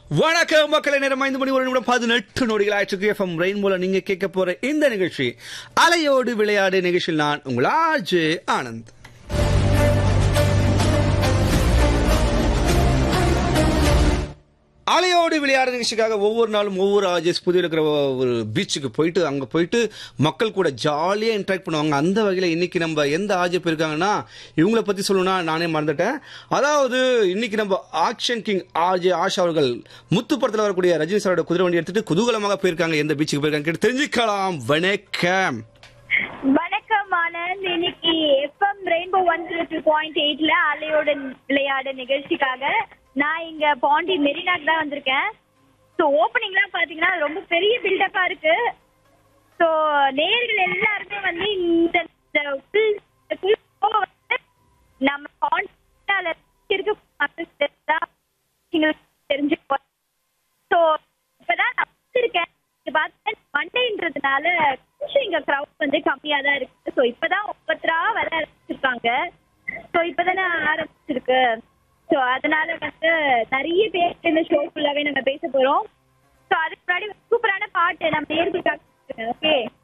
வணக்கம் மக்களை நேரம் ஐந்து மணி ஒரு நிமிடம் பதினெட்டு நொடிகள் ஆயிடுச்சு எஃப்எம் ரெயின்போல நீங்க கேட்க போற இந்த நிகழ்ச்சி அலையோடு விளையாடு நிகழ்ச்சியில் நான் உங்கள் ஆர்ஜே ஆனந்த் அலையோடு விளையாடு நிகழ்ச்சிக்காக ஒவ்வொரு நாளும் ஒவ்வொரு ஆஜஸ் புதிய இருக்கிற ஒரு பீச்சுக்கு போயிட்டு அங்க போயிட்டு மக்கள் கூட ஜாலியா இன்டராக்ட் பண்ணுவாங்க அந்த வகையில இன்னைக்கு நம்ம எந்த ஆஜப் இருக்காங்கன்னா இவங்கள பத்தி சொல்லணும்னா நானே மறந்துட்டேன் அதாவது இன்னைக்கு நம்ம ஆக்ஷன் கிங் ஆர்ஜே ஆஷா அவர்கள் முத்து படத்துல வரக்கூடிய ரஜினி சாரோட குதிரை வண்டி எடுத்துட்டு குதூகலமாக போயிருக்காங்க எந்த பீச்சுக்கு போயிருக்காங்க கேட்டு தெரிஞ்சுக்கலாம் வணக்கம் வணக்கம் ஆனந்த் இன்னைக்கு FM Rainbow one zero two point எயிட்ல அலையோட விளையாட நிகழ்ச்சிக்காக நான் இங்க பாண்டி மெரினாக்கு தான் வந்திருக்கேன் ஸோ ஓப்பனிங்லாம் பாத்தீங்கன்னா ரொம்ப பெரிய பில்டப்பா இருக்கு ஸோ நேர்கள் எல்லாருமே வந்து இந்த இந்த full- full show வந்து நம்ம பாண்டியால இருக்க மக்களுக்கு தெரிஞ்சா எங்களுக்கு தெரிஞ்சுக்கோ ஸோ இப்பதான் நான் வந்திருக்கேன் இங்க பார்த்தா மண்டேன்றதுனால கொஞ்சம் இங்க க்ரௌட் வந்து கம்மியா தான் இருக்கு ஸோ இப்பதான் ஒவ்வொருத்தரா வர ஆரம்பிச்சிருக்காங்க ஸோ இப்பதானே ஆரம்பிச்சிருக்கு ஸோ அதனால வந்து நிறைய பேர் இந்த ஷோ ஃபுல்லாவே நம்ம பேச போறோம் ஸோ அதுக்கு முன்னாடி ஒரு சூப்பரான பாட்டு நம்ம நேர்களுக்காக ஓகே